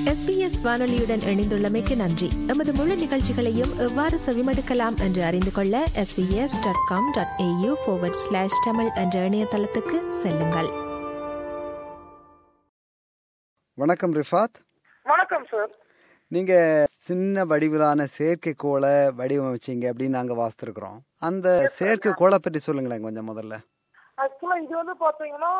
SBS வானொலியுடன் இணைந்துள்ளமைக்கு நன்றி எமது முழு நிகழ்ச்சிகளையும் எவ்வாறு செவிமடுக்கலாம் என்று அறிந்து கொள்ள SBS dot com dot AU slash Tamil என்ற இணையதளத்துக்கு செல்லுங்கள் வணக்கம் ரிஃபாத் வணக்கம் சார் நீங்க சின்ன வடிவிலான செயற்கைக்கோளை வடிவமைச்சீங்க அப்படின்னு நாங்க வாசித்திருக்கிறோம் அந்த செயற்கைக்கோளை பற்றி சொல்லுங்களேன் கொஞ்சம் முதல்ல ஆக்சுவலா இது வந்து பாத்தீங்கன்னா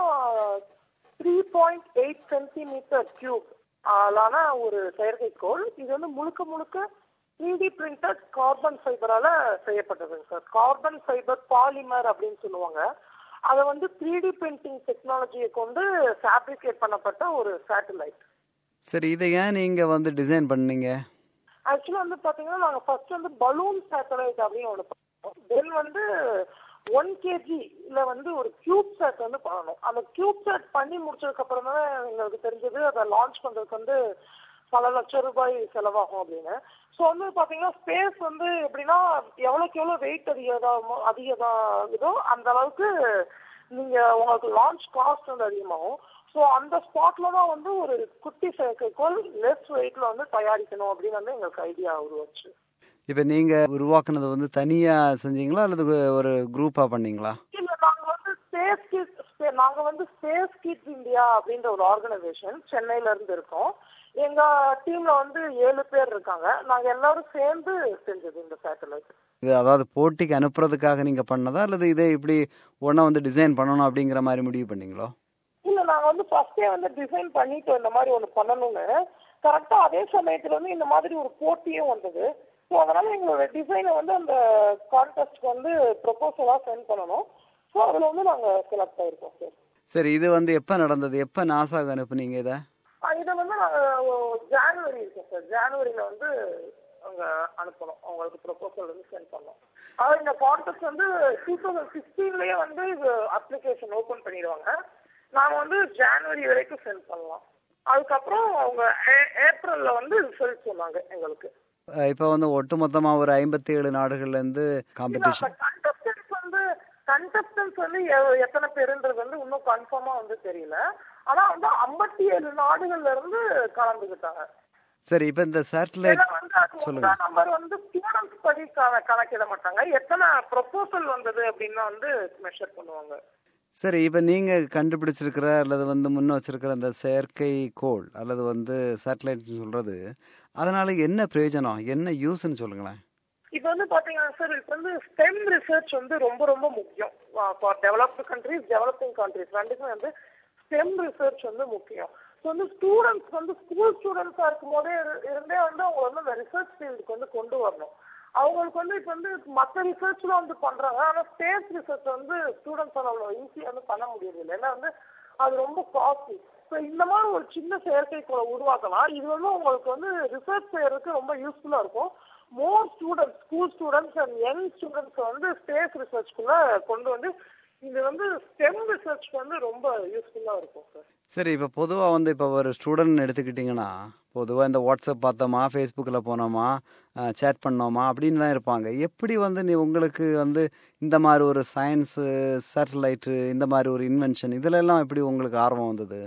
three point eight centimetre cube ஆளான ஒரு செயற்கைக்கோள் இது வந்து முழுக்க முழுக்க த்ரீ டி பிரிண்டட் கார்பன் ஃபைபரால செய்யப்பட்டதுங்க சார் கார்பன் ஃபைபர் பாலிமர் அப்படின்னு சொல்லுவாங்க அதை வந்து த்ரீ டி பிரிண்டிங் டெக்னாலஜியை கொண்டு ஃபேப்ரிகேட் பண்ணப்பட்ட ஒரு சேட்டலைட் சரி இதை ஏன் நீங்க வந்து டிசைன் பண்ணீங்க ஆக்சுவலா வந்து பாத்தீங்கன்னா நாங்க ஃபர்ஸ்ட் வந்து பலூன் சேட்டலைட் அப்படின்னு ஒண்ணு பண்ணோம் தென் வந்து ஒன் கேஜில வந்து ஒரு கியூப் செட் வந்து பண்ணணும் அந்த கியூப் செட் பண்ணி முடிச்சதுக்கு அப்புறம் தான் எங்களுக்கு தெரிஞ்சது அதை லான்ச் பண்றதுக்கு வந்து பல லட்சம் ரூபாய் செலவாகும் அப்படின்னு ஸோ வந்து பாத்தீங்கன்னா ஸ்பேஸ் வந்து எப்படின்னா எவ்வளவுக்கு எவ்வளவு வெயிட் அதிகதாமோ அதிகதாகுதோ அந்த அளவுக்கு நீங்க உங்களுக்கு லான்ச் காஸ்ட் வந்து அதிகமாகும் ஸோ அந்த ஸ்பாட்ல தான் வந்து ஒரு குட்டி செயற்கைக்கோள் லெஸ் வெயிட்ல வந்து தயாரிக்கணும் அப்படின்னு வந்து எங்களுக்கு ஐடியா உருவாச்சு இப்ப நீங்க உருவாக்குனது வந்து தனியா செஞ்சீங்களா அல்லது ஒரு குரூப்பா பண்ணீங்களா இல்ல நாங்க வந்து ஸ்பேஸ் கிட்ஸ் நாங்க வந்து ஸ்பேஸ் கிட்ஸ் இந்தியா அப்படின்ற ஒரு ஆர்கனைசேஷன் சென்னையில இருந்து இருக்கோம் எங்க டீம்ல வந்து ஏழு பேர் இருக்காங்க நாங்க எல்லாரும் சேர்ந்து செஞ்சது இந்த சேட்டலைட் இது அதாவது போட்டிக்கு அனுப்புறதுக்காக நீங்க பண்ணதா அல்லது இதை இப்படி ஒன்னா வந்து டிசைன் பண்ணணும் அப்படிங்கிற மாதிரி முடிவு பண்ணீங்களோ இல்ல நாங்க வந்து ஃபர்ஸ்டே வந்து டிசைன் பண்ணிட்டோம் இந்த மாதிரி ஒண்ணு பண்ணணும்னு கரெக்டா அதே சமயத்துல வந்து இந்த மாதிரி ஒரு போட்டியும் வந்தது ஸோ அதனால எங்களோட டிசைனை வந்து அந்த கான்டெஸ்ட்க்கு வந்து ப்ரொபோசலா சென்ட் பண்ணணும் ஸோ அதுல வந்து நாங்க செலக்ட் ஆயிருக்கோம் சார் சரி இது வந்து எப்ப நடந்தது எப்ப நாசாக அனுப்புனீங்க இதை இதை வந்து நாங்க ஜானுவரி இருக்கோம் சார் ஜானுவரியில வந்து அங்க அனுப்பணும் அவங்களுக்கு ப்ரொபோசல் வந்து சென்ட் பண்ணோம் அதாவது இந்த கான்டெஸ்ட் வந்து டூ தௌசண்ட் சிக்ஸ்டீன்லயே வந்து இது அப்ளிகேஷன் ஓபன் பண்ணிடுவாங்க நாங்க வந்து ஜானுவரி வரைக்கும் சென்ட் பண்ணலாம் அதுக்கப்புறம் அவங்க ஏப்ரல்ல வந்து ரிசல்ட் சொன்னாங்க எங்களுக்கு இப்ப வந்து ஒட்டுமொத்தமா ஒரு ஐம்பத்தி ஏழு நாடுகள்ல இருந்து காம்படிஷன் கண்டஸ்டன்ஸ் வந்து கண்டஸ்டன்ஸ் வந்து எத்தனை பேருன்றது வந்து இன்னும் கன்ஃபார்மா வந்து தெரியல ஆனா வந்து ஐம்பத்தி ஏழு நாடுகள்ல இருந்து கலந்துக்கிட்டாங்க சரி இப்ப இந்த சேட்டலைட் சொல்லுங்க நம்பர் வந்து ஸ்டூடெண்ட்ஸ் படி கணக்கிட மாட்டாங்க எத்தனை ப்ரொபோசல் வந்தது அப்படின்னு வந்து மெஷர் பண்ணுவாங்க சரி இப்ப நீங்க கண்டுபிடிச்சிருக்கிற அல்லது வந்து முன்ன வச்சிருக்கிற அந்த செயற்கை கோள் அல்லது வந்து சேட்டலைட் சொல்றது அதனால என்ன பிரயோஜனம் என்ன யூஸ்ன்னு சொல்லுங்களேன் இது வந்து பாத்தீங்கன்னா சார் இப்போ வந்து ஸ்டெம் ரிசர்ச் வந்து ரொம்ப ரொம்ப முக்கியம் for developed countries developing countries ரெண்டுக்குமே வந்து ஸ்டெம் ரிசர்ச் வந்து முக்கியம் ஸோ வந்து ஸ்டூடெண்ட்ஸ் வந்து ஸ்கூல் ஸ்டூடெண்ட்ஸா இருக்கும் போதே இருந்தே வந்து அவங்க வந்து அந்த ரிசர்ச் ஃபீல்டுக்கு வந்து கொண்டு வரணும் அவங்களுக்கு வந்து இப்போ வந்து மற்ற ரிசர்ச்ல வந்து பண்றாங்க ஆனா ஸ்பேஸ் ரிசர்ச் வந்து ஸ்டூடெண்ட்ஸ் அவ்வளோ ஈஸியா வந்து பண்ண முடியறது இல்லை ஏன்னா வந்து அது ரொம்ப காஸ்ட்லி ஸோ இந்த மாதிரி ஒரு சின்ன செயற்கைக்கோளை உருவாக்கலாம் இது வந்து உங்களுக்கு வந்து ரிசர்ச் செய்யறதுக்கு ரொம்ப யூஸ்ஃபுல்லா இருக்கும் more students school students and young students வந்து ஸ்பேஸ் ரிசர்ச்குள்ள கொண்டு வந்து இது வந்து ஸ்டெம் ரிசர்ச்க்கு வந்து ரொம்ப யூஸ்ஃபுல்லா இருக்கும் சார் சரி இப்போ பொதுவாக வந்து இப்போ ஒரு ஸ்டூடெண்ட் எடுத்துக்கிட்டிங்கன்னா பொதுவாக இந்த வாட்ஸ்அப் பார்த்தோமா ஃபேஸ்புக்கில் போனோமா சேட் பண்ணோமா அப்படின்னு தான் இருப்பாங்க எப்படி வந்து நீ உங்களுக்கு வந்து இந்த மாதிரி ஒரு சயின்ஸு சேட்டலைட்டு இந்த மாதிரி ஒரு இன்வென்ஷன் இதுல எல்லாம் எப்படி உங்களுக்கு ஆர்வம் வந்தது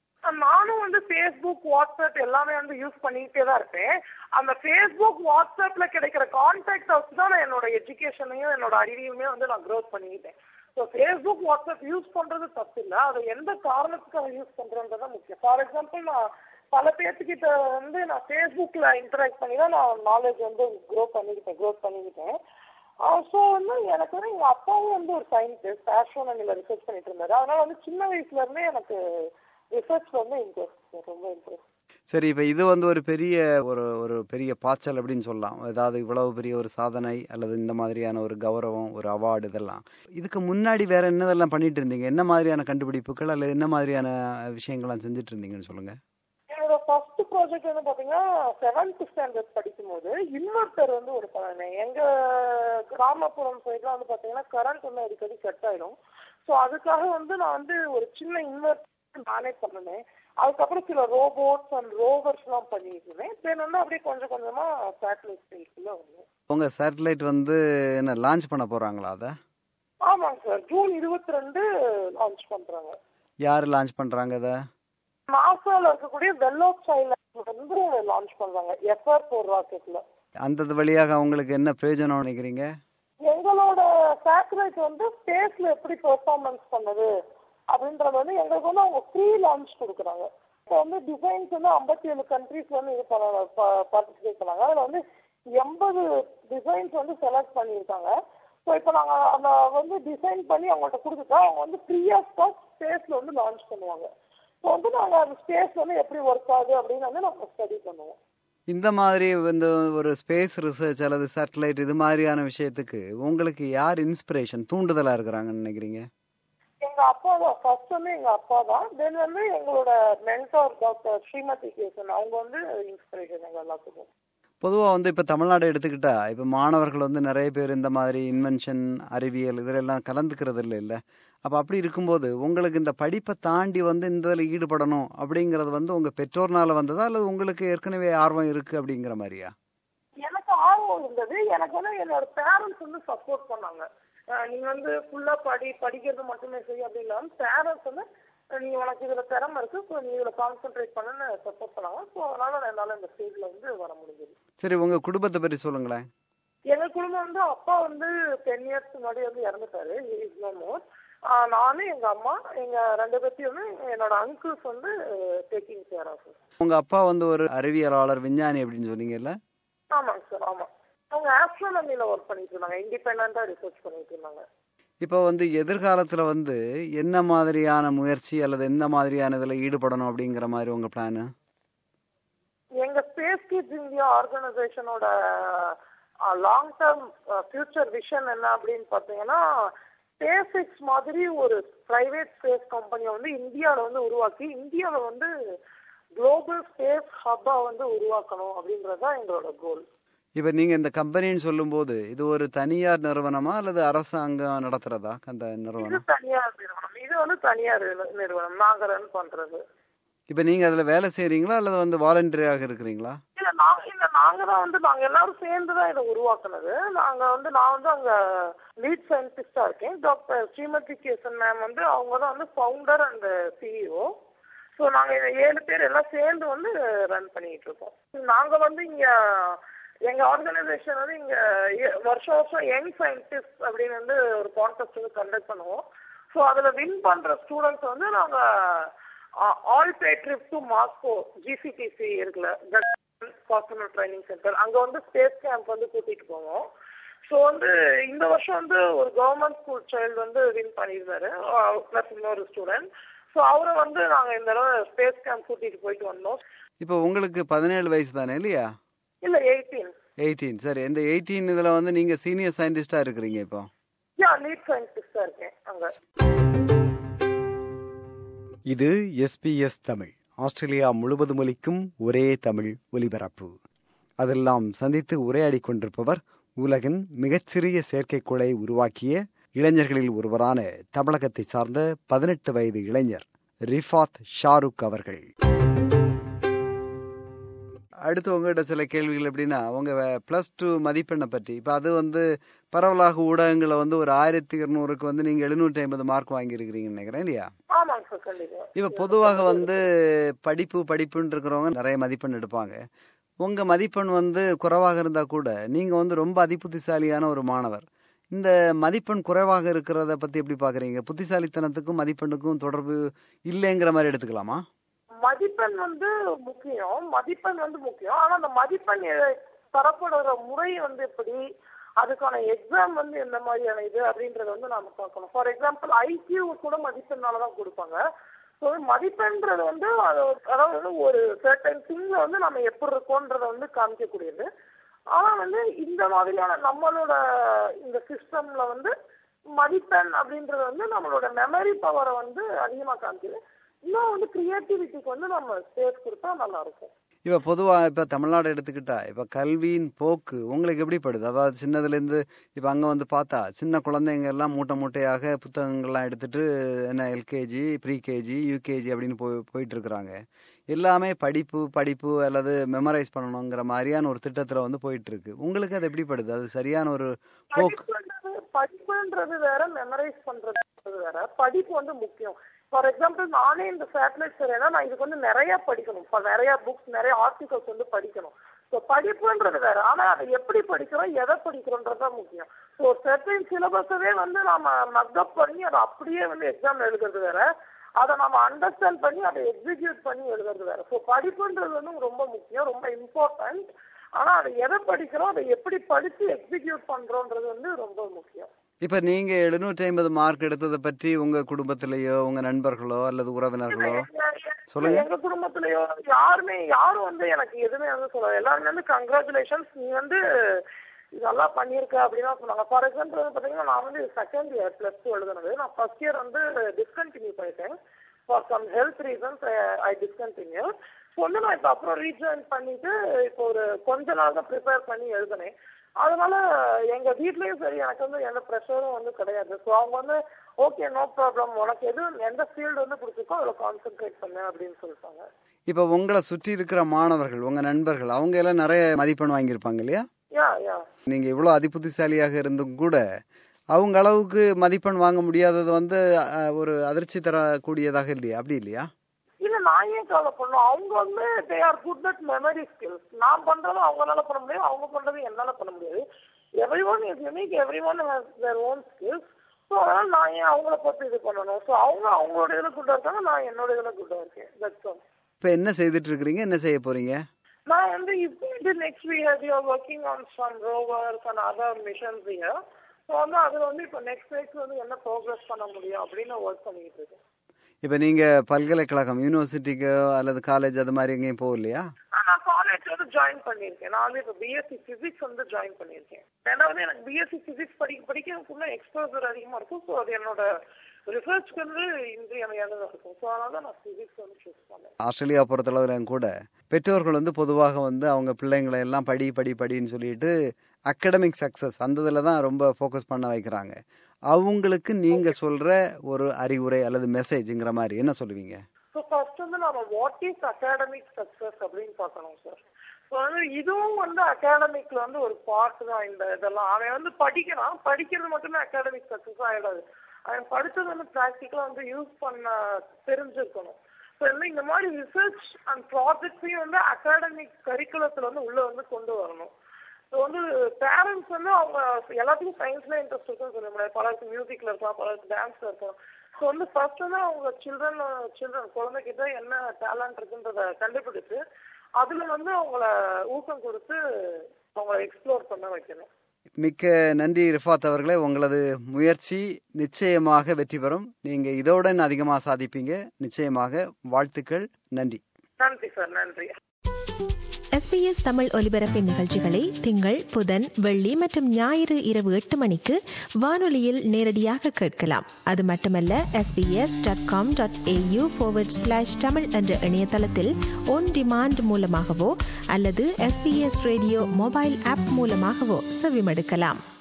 நானும் வந்து ஃபேஸ்புக் வாட்ஸ்அப் எல்லாமே வந்து யூஸ் பண்ணிக்கிட்டே தான் இருப்பேன் அந்த ஃபேஸ்புக் வாட்ஸ்அப்ல கிடைக்கிற கான்டாக்ட் வச்சு தான் நான் என்னோட எஜுகேஷனையும் என்னோட அறிவையுமே வந்து நான் க்ரோத் பண்ணிக்கிட்டேன் ஸோ ஃபேஸ்புக் வாட்ஸ்அப் யூஸ் பண்றது தப்பு இல்லை அதை எந்த காரணத்துக்காக யூஸ் பண்றதுன்றத முக்கியம் ஃபார் எக்ஸாம்பிள் நான் பல பேர்த்துக்கிட்ட வந்து நான் ஃபேஸ்புக்ல இன்டராக்ட் பண்ணி தான் நான் நாலேஜ் வந்து க்ரோ பண்ணிக்கிட்டேன் க்ரோத் பண்ணிக்கிட்டேன் ஸோ வந்து எனக்கு வந்து எங்க அப்பாவும் வந்து ஒரு சயின்டிஸ்ட் ஆஸ்ட்ரோனமில ரிசர்ச் பண்ணிட்டு இருந்தாரு அதனால வந்து சின்ன வயசுல இருந்தே எனக்கு ரிசர்ச் வந்து இன்ட்ரெஸ்ட் ரொம்ப இன்ட்ரெஸ்ட் சரி இப்போ இது வந்து ஒரு பெரிய ஒரு ஒரு பெரிய பாய்ச்சல் அப்படின்னு சொல்லலாம் அதாவது இவ்வளவு பெரிய ஒரு சாதனை அல்லது இந்த மாதிரியான ஒரு கௌரவம் ஒரு அவார்டு இதெல்லாம் இதுக்கு முன்னாடி வேற என்னதெல்லாம் பண்ணிட்டு இருந்தீங்க என்ன மாதிரியான கண்டுபிடிப்புகள் அல்லது என்ன மாதிரியான விஷயங்கள்லாம் செஞ்சுட்டு இருந்தீங்கன்னு சொல்லுங்க என்னோட ஃபர்ஸ்ட் ப்ராஜெக்ட் வந்து பாத்தீங்கன்னா செவன்த் ஸ்டாண்டர்ட் படிக்கும் போது இன்வெர்டர் வந்து ஒரு பண்ணேன் எங்க கிராமப்புறம் சைட்ல வந்து பாத்தீங்கன்னா கரண்ட் வந்து அடிக்கடி கட் ஆயிடும் ஸோ அதுக்காக வந்து நான் வந்து ஒரு சின்ன இன்வெர்டர் நானே பண்ணினேன் அதுக்கப்புறம் சில ரோபோட்ஸ் அண்ட் ரோவர்ஸ் எல்லாம் பண்ணிட்டு இருந்தேன் தென் வந்து அப்படியே கொஞ்சம் கொஞ்சமா சேட்டலைட் ஃபீல்டுக்குள்ள வந்தேன் உங்க சேட்டலைட் வந்து என்ன லான்ச் பண்ண போறாங்களா அதை ஆமாங்க சார் ஜூன் இருபத்தி ரெண்டு லான்ச் பண்றாங்க யார் லான்ச் பண்றாங்க அதை நாசால இருக்கக்கூடிய வெல்லோப் சைலாண்ட் வந்து லான்ச் பண்றாங்க எஃப்ஆர் ஃபோர் ராக்கெட்ல அந்த வழியாக அவங்களுக்கு என்ன பிரயோஜனம் நினைக்கிறீங்க எங்களோட சேட்டலைட் வந்து ஸ்பேஸ்ல எப்படி பெர்ஃபார்மன்ஸ் பண்ணுது அப்படின்றது வந்து எங்களுக்கு வந்து அவங்க ஃப்ரீ லான்ச் கொடுக்குறாங்க இப்போ வந்து டிசைன்ஸ் வந்து ஐம்பத்தி ஏழு கண்ட்ரீஸ் வந்து இது பண்ண பார்ட்டிசிபேட் பண்ணாங்க அதில் வந்து எண்பது டிசைன்ஸ் வந்து செலக்ட் பண்ணியிருக்காங்க ஸோ இப்போ நாங்கள் அந்த வந்து டிசைன் பண்ணி அவங்கள்ட்ட கொடுத்துட்டா அவங்க வந்து ஃப்ரீ ஆஃப் காஸ்ட் ஸ்பேஸ்ல வந்து லான்ச் பண்ணுவாங்க ஸோ வந்து நாங்கள் அந்த ஸ்பேஸ் வந்து எப்படி ஒர்க் ஆகுது அப்படின்னு வந்து நாங்கள் ஸ்டடி பண்ணுவோம் இந்த மாதிரி வந்து ஒரு ஸ்பேஸ் ரிசர்ச் அல்லது சேட்டலைட் இது மாதிரியான விஷயத்துக்கு உங்களுக்கு யார் இன்ஸ்பிரேஷன் தூண்டுதலா இருக்கிறாங்கன்னு நினைக்கிறீங்க எங்க அப்பா தான் ஃபர்ஸ்ட் வந்து எங்க அப்பா தான் தென் வந்து எங்களோட மென்டார் டாக்டர் ஸ்ரீமதி கேசன் அவங்க வந்து இன்ஸ்பிரேஷன் எங்க எல்லாத்துக்கும் பொதுவாக வந்து இப்போ தமிழ்நாடு எடுத்துக்கிட்டா இப்போ மாணவர்கள் வந்து நிறைய பேர் இந்த மாதிரி இன்வென்ஷன் அறிவியல் இதிலெல்லாம் கலந்துக்கிறது இல்லை இல்லை அப்போ அப்படி இருக்கும்போது உங்களுக்கு இந்த படிப்பை தாண்டி வந்து இந்த இதில் ஈடுபடணும் அப்படிங்கிறது வந்து உங்கள் பெற்றோர்னால வந்ததா அல்லது உங்களுக்கு ஏற்கனவே ஆர்வம் இருக்குது அப்படிங்கிற மாதிரியா எனக்கு ஆர்வம் இருந்தது எனக்கு வந்து என்னோட பேரண்ட்ஸ் வந்து சப்போர்ட் பண்ணாங்க அஹ் நீங்க வந்து ஃபுல்லா படி படிக்கிறது மட்டுமே செய்ய அப்படின்னா பேரண்ட்ஸ் வந்து அஹ் நீ உனக்கு இதுல திறமை இருக்கு ஸோ நீ இதுல கான்சென்ட்ரேட் பண்ணுன்னு சப்போர்ட் பண்ணாங்க ஸோ அதனால என்னால இந்த ஸ்டேஜ்ல வந்து வர முடிஞ்சது சரி உங்கள் குடும்பத்தை பற்றி சொல்லுங்களேன் எங்க குடும்பம் வந்து அப்பா வந்து டென் இயர்ஸ் முன்னாடி வந்து இறந்துட்டாரு இஸ் நோ மோர் நானும் எங்க அம்மா எங்க ரெண்டு பேர்த்தையும் வந்து என்னோட அங்கிள்ஸ் வந்து டேக்கிங் கேர் ஆஃப் உங்கள் அப்பா வந்து ஒரு அறிவியலாளர் விஞ்ஞானி அப்படின்னு சொன்னீங்கல்ல ஆமாங்க சார் ஆமா அவங்க ஆஸ்ட்ரோனமில ஒர்க் பண்ணிட்டு இருந்தாங்க இண்டிபெண்டா ரிசர்ச் பண்ணிட்டு இருந்தாங்க இப்போ வந்து எதிர்காலத்தில் வந்து என்ன மாதிரியான முயற்சி அல்லது எந்த மாதிரியான இதில் ஈடுபடணும் அப்படிங்கிற மாதிரி உங்கள் பிளானு எங்க ஸ்பேஸ் கிட்ஸ் இந்தியா ஆர்கனைசேஷனோட லாங் டேர்ம் ஃபியூச்சர் விஷன் என்ன அப்படின்னு பாத்தீங்கன்னா ஸ்பேஸ் எக்ஸ் மாதிரி ஒரு பிரைவேட் ஸ்பேஸ் கம்பெனியை வந்து இந்தியாவில் வந்து உருவாக்கி இந்தியாவில் வந்து குளோபல் ஸ்பேஸ் ஹப்பா வந்து உருவாக்கணும் அப்படின்றது தான் எங்களோட கோல் இப்போ நீங்கள் இந்த கம்பெனின்னு சொல்லும்போது இது ஒரு தனியார் நிறுவனமா அல்லது அரசாங்கம் நடத்துறதா அந்த இது நிறுவனம் தனியார் நிறுவனம் இது வந்து தனியார் நிறு- நிறுவனம் நாங்க ரன் பண்றது இப்போ நீங்கள் அதில் வேலை செய்கிறீங்களா அல்லது வந்து வாலண்டரியாக இருக்கிறீங்களா இல்ல நாங்க இல்ல நாங்க தான் வந்து நாங்க எல்லாரும் சேர்ந்து தான் இதை உருவாக்குனது நாங்க வந்து நான் வந்து அங்க லீட் சயின்டிஸ்டா இருக்கேன் டாக்டர் ஸ்ரீமதி கேசன் மேம் வந்து அவங்க தான் வந்து ஃபவுண்டர் அண்ட் சிஇஓ ஸோ நாங்க இந்த ஏழு பேர் எல்லாம் சேர்ந்து வந்து ரன் பண்ணிட்டு இருக்கோம் நாங்க வந்து இங்க எங்க ஆர்கனைசேஷன் வந்து இங்க எ- வருஷம் வருஷம் யங் சயின்டிஸ்ட் அப்படின்னு வந்து ஒரு கான்டெஸ்ட் வந்து கண்டக்ட் பண்ணுவோம் ஸோ அதுல வின் பண்ற ஸ்டூடெண்ட்ஸ் வந்து நாங்க all pay trip to Moscow GCTC இருக்குல்ல பர்சனல் ட்ரைனிங் சென்டர் அங்க வந்து ஸ்பேஸ் கேம்ப் வந்து கூட்டிட்டு போவோம் ஸோ வந்து இந்த வருஷம் வந்து ஒரு கவர்மெண்ட் ஸ்கூல் சைல்டு வந்து வின் பண்ணியிருந்தாரு பிளஸ் இன்னொரு ஸ்டூடெண்ட் ஸோ அவரை வந்து நாங்க இந்த தடவை ஸ்பேஸ் கேம்ப் கூட்டிட்டு போயிட்டு வந்தோம் இப்போ உங்களுக்கு பதினேழு வயசு தானே இல்லையா இல்ல எயிட்டீன் எயிட்டீன் சரி இந்த எயிட்டீன் இதில் வந்து நீங்கள் சீனியர் சயின்டிஸ்டாக இருக்கிறீங்க இப்போ யா லீட் சயின்டிஸ்டா இருக்கேன் அங்க இது எஸ்பிஎஸ் தமிழ் ஆஸ்திரேலியா முழுவதும் ஒலிக்கும் ஒரே தமிழ் ஒலிபரப்பு அதெல்லாம் சந்தித்து உரையாடி கொண்டிருப்பவர் உலகின் மிகச்சிறிய செயற்கைக்கோளை உருவாக்கிய இளைஞர்களில் ஒருவரான தமிழகத்தை சார்ந்த பதினெட்டு வயது இளைஞர் ரிஃபாத் ஷாருக் அவர்கள் அடுத்து உங்ககிட்ட சில கேள்விகள் எப்படின்னா உங்க ப்ளஸ் டூ மதிப்பெண்ணை பற்றி இப்போ அது வந்து பரவலாக ஊடகங்களை வந்து ஒரு ஆயிரத்தி இருநூறுக்கு வந்து நீங்கள் எழுநூற்றி ஐம்பது மார்க் வாங்கியிருக்கிறீங்கன்னு நினைக்கிறேன் இல்லையா ஆமாங்க சார் கண்டிப்பா இப்போ பொதுவாக வந்து படிப்பு படிப்புன்னு இருக்கிறவங்க நிறைய மதிப்பெண் எடுப்பாங்க உங்கள் மதிப்பெண் வந்து குறைவாக இருந்தால் கூட நீங்கள் வந்து ரொம்ப அதிபுத்திசாலியான ஒரு மாணவர் இந்த மதிப்பெண் குறைவாக இருக்கிறத பற்றி எப்படி பார்க்குறீங்க புத்திசாலித்தனத்துக்கும் மதிப்பெண்ணுக்கும் தொடர்பு இல்லைங்கிற மாதிரி எடுத்துக்கலாமா மதிப்பெண் வந்து முக்கியம் மதிப்பெண் வந்து முக்கியம் ஆனா அந்த மதிப்பெண் எ- தரப்படுற முறை வந்து எப்படி அதுக்கான எக்ஸாம் வந்து எந்த மாதிரியான இது அப்படின்றத வந்து நாம பார்க்கணும் ஃபார் எக்ஸாம்பிள் ஐக்கியூ கூட மதிப்பெண்ணால தான் கொடுப்பாங்க ஸோ மதிப்பெண்றது வந்து அது ஒரு- அதாவது வந்து ஒரு சர்டன் திங்ல வந்து நம்ம எப்படி இருக்கோன்றத வந்து காமிக்கக்கூடியது ஆனா வந்து இந்த மாதிரியான நம்மளோட இந்த சிஸ்டம்ல வந்து மதிப்பெண் அப்படின்றது வந்து நம்மளோட மெமரி பவரை வந்து அதிகமா காமிக்குது இன்னும் வந்து கிரியேட்டிவிட்டிக்கு வந்து நம்ம ஸ்பேஸ் கொடுத்தா நல்லா இருக்கும் இப்போ பொதுவாக இப்போ தமிழ்நாடு எடுத்துக்கிட்டா இப்போ கல்வியின் போக்கு உங்களுக்கு எப்படி படுது அதாவது சின்னதுலேருந்து இப்போ அங்கே வந்து பார்த்தா சின்ன குழந்தைங்க எல்லாம் மூட்டை மூட்டையாக புத்தகங்கள்லாம் எடுத்துட்டு என்ன எல்கேஜி ப்ரீகேஜி யூகேஜி அப்படின்னு போய் போயிட்டு இருக்கிறாங்க எல்லாமே படிப்பு படிப்பு அல்லது மெமரைஸ் பண்ணணுங்கிற மாதிரியான ஒரு திட்டத்தில் வந்து போயிட்டு இருக்கு உங்களுக்கு அது எப்படி படுது அது சரியான ஒரு போக்கு படிப்புன்றது படிப்புன்றது வேற மெமரைஸ் பண்றது வேற படிப்பு வந்து முக்கியம் ஃபார் எக்ஸாம்பிள் நானே இந்த சேட்டலைட் சரியா நான் இதுக்கு வந்து நிறைய படிக்கணும் இப்போ நிறைய புக்ஸ் நிறைய ஆர்டிகல்ஸ் வந்து படிக்கணும் ஸோ படிப்புன்றது வேற ஆனா அதை எப்படி படிக்கிறோம் எதை படிக்கிறோன்றது தான் முக்கியம் ஸோ செர்டைன் சிலபஸவே வந்து நாம மக்கப் பண்ணி அதை அப்படியே வந்து எக்ஸாம் எழுதுறது வேற அதை நம்ம அண்டர்ஸ்டாண்ட் பண்ணி அதை எக்ஸிக்யூட் பண்ணி எழுதுறது வேற ஸோ படிப்புன்றது வந்து ரொம்ப முக்கியம் ரொம்ப இம்பார்ட்டன்ட் ஆனா அதை எதை படிக்கிறோம் அதை எப்படி படிச்சு எக்ஸிக்யூட் பண்றோன்றது வந்து ரொம்ப முக்கியம் இப்ப நீங்க எழுநூற்றி ஐம்பது மார்க் எடுத்ததை பற்றி உங்க குடும்பத்திலேயோ உங்க நண்பர்களோ அல்லது உறவினர்களோ சொல்லுங்க. எங்க குடும்பத்திலயோ யாருமே யாரும் வந்து எனக்கு எதுவுமே வந்து சொல்ல எல்லாருமே வந்து கங்க்ராச்சுலேஷன்ஸ் நீ வந்து இதெல்லாம் பண்ணியிருக்க அப்படின்னு சொன்னாங்க ஃபார் எக்ஸாம்பிள் வந்து பாத்தீங்கன்னா நான் வந்து செகண்ட் இயர் பிளஸ் டூ எழுதுனது நான் ஃபர்ஸ்ட் இயர் வந்து டிஸ்கண்டினியூ பண்ணிட்டேன் for some health reasons I discontinue so வந்து நான் இப்போ அப்புறம் ரீஜாயின் பண்ணிட்டு இப்போ ஒரு கொஞ்ச நாள் தான் ப்ரிப்பேர் பண்ணி எழுதுனேன் அதனால எங்க வீட்லயும் சரி எனக்கு வந்து எந்த ப்ரெஷரும் வந்து கிடையாது ஸோ அவங்க வந்து ஓகே நோ ப்ராப்ளம் உனக்கு எது எந்த ஃபீல்டு வந்து பிடிச்சிருக்கோ அதில் கான்சென்ட்ரேட் பண்ணு அப்படின்னு சொல்லிட்டாங்க இப்ப உங்களை சுற்றி இருக்கிற மாணவர்கள் உங்க நண்பர்கள் அவங்க எல்லாம் நிறைய மதிப்பெண் வாங்கியிருப்பாங்க இல்லையா யா யா நீங்க இவ்வளவு அதிபுத்திசாலியாக இருந்தும் கூட அவங்க அளவுக்கு மதிப்பெண் வாங்க முடியாதது வந்து அஹ், ஒரு அதிர்ச்சி தரக்கூடியதாக இல்லையா அப்படி இல்லையா இல்ல நான் ஏன் கவலை பண்ணும் அவங்க வந்து they are good at memory skills நான் பண்றதும் அவங்களால பண்ண முடியாது அவங்க பண்றதும் என்னால பண்ண முடியாது everyone is unique everyone has their own skills so அதனால நான் ஏன் அவங்கள பார்த்து இது பண்ணணும் ஸோ அவங்க அவங்களோட இதுல குட்டா இருக்காங்க நான் என்னோட இதுல குட்டா இருக்கேன் தட்ஸ் ஆல் இப்ப என்ன செய்துட்டு இருக்கிறீங்க என்ன செய்ய போறீங்க நான் வந்து இப்போ வந்து next week we are working on some rovers and other missions year so வந்து அதுல வந்து இப்போ நெக்ஸ்ட் வீக் வந்து என்ன ப்ரோக்ரஸ் பண்ண முடியும் அப்படின்னு ஒர்க் பண்ணிட்டு இருக்கேன் இப்ப நீங்க பல்கலைக்கழகம் யூனிவர்சிட்டிக்கோ அல்லது காலேஜ் அது மாதிரி எங்கேயும் போகலையா ஆ, நான் காலேஜ் வந்து ஜாயின் பண்ணியிருக்கேன் நான் வந்து இப்போ பிஎஸ்சி பிசிக்ஸ் வந்து ஜாயின் பண்ணியிருக்கேன் ஏன்னா வந்து எனக்கு பிஎஸ்சி பிசிக்ஸ் படிக்க படிக்க எனக்கு இன்னும் எக்ஸ்போசர் அதிகமா இருக்கும் ஸோ அது என்னோட ரிசர்ச்க்கு வந்து இன்றியமையானதாக இருக்கும் ஸோ அதனால தான் நான் பிசிக்ஸ் வந்து சூஸ் பண்ணேன் ஆஸ்திரேலியா பொறுத்தளவுல கூட பெற்றோர்கள் வந்து பொதுவாக வந்து அவங்க பிள்ளைங்களை எல்லாம் படி படி படின்னு சொல்லிட்டு அகடமிக் சக்சஸ் அந்த இதில் தான் ரொம்ப ஃபோக்கஸ் பண்ண வைக்கிறாங்க அவங்களுக்கு நீங்க சொல்ற ஒரு அறிவுரை அல்லது மெசேஜ்ங்கிற மாதிரி என்ன சொல்லுவீங்க ஸோ ஃபர்ஸ்ட் வந்து நம்ம வாட் இஸ் அகாடமிக் சக்சஸ் அப்படின்னு பார்க்கணும் சார் ஸோ வந்து இதுவும் வந்து அகாடமிக்ல வந்து ஒரு பார்ட் தான் இந்த இதெல்லாம் அவன் வந்து படிக்கிறான் படிக்கிறது மட்டுமே அகாடமிக் சக்சஸ் ஆயிடாது அவன் படிச்சது வந்து ப்ராக்டிக்கலா வந்து யூஸ் பண்ண தெரிஞ்சிருக்கணும் ஸோ வந்து இந்த மாதிரி ரிசர்ச் அண்ட் ப்ராஜெக்ட்ஸையும் வந்து அகாடமிக் கரிக்குலத்துல வந்து உள்ள வந்து கொண்டு வரணும் ஸோ வந்து பேரண்ட்ஸ் வந்து அவங்க எல்லாத்துக்கும் சயின்ஸ்ல இன்ட்ரெஸ்ட் இருக்குன்னு சொல்ல முடியாது பலருக்கு மியூசிக்ல இருக்கலாம் பலருக்கு டான்ஸ்ல இருக்கலாம் ஸோ வந்து ஃபர்ஸ்ட் வந்து அவங்க சில்ட்ரன் சில்ட்ரன் குழந்தைகிட்ட என்ன டேலண்ட் இருக்குன்றத கண்டுபிடிச்சு அதுல வந்து அவங்கள ஊக்கம் கொடுத்து அவங்கள எக்ஸ்ப்ளோர் பண்ண வைக்கணும் மிக்க நன்றி ரிஃபாத் அவர்களே உங்களது முயற்சி நிச்சயமாக வெற்றி பெறும் நீங்க இதோட அதிகமாக சாதிப்பீங்க நிச்சயமாக வாழ்த்துக்கள் நன்றி நன்றி சார் நன்றி எஸ்பிஎஸ் தமிழ் ஒலிபரப்பின் நிகழ்ச்சிகளை திங்கள் புதன் வெள்ளி மற்றும் ஞாயிறு இரவு எட்டு மணிக்கு வானொலியில் நேரடியாக கேட்கலாம் அது மட்டுமல்ல SBS dot com dot AU slash Tamil என்ற இணையதளத்தில் ஒன் டிமாண்ட் மூலமாகவோ அல்லது எஸ்பிஎஸ் ரேடியோ மொபைல் ஆப் மூலமாகவோ செவிமடுக்கலாம்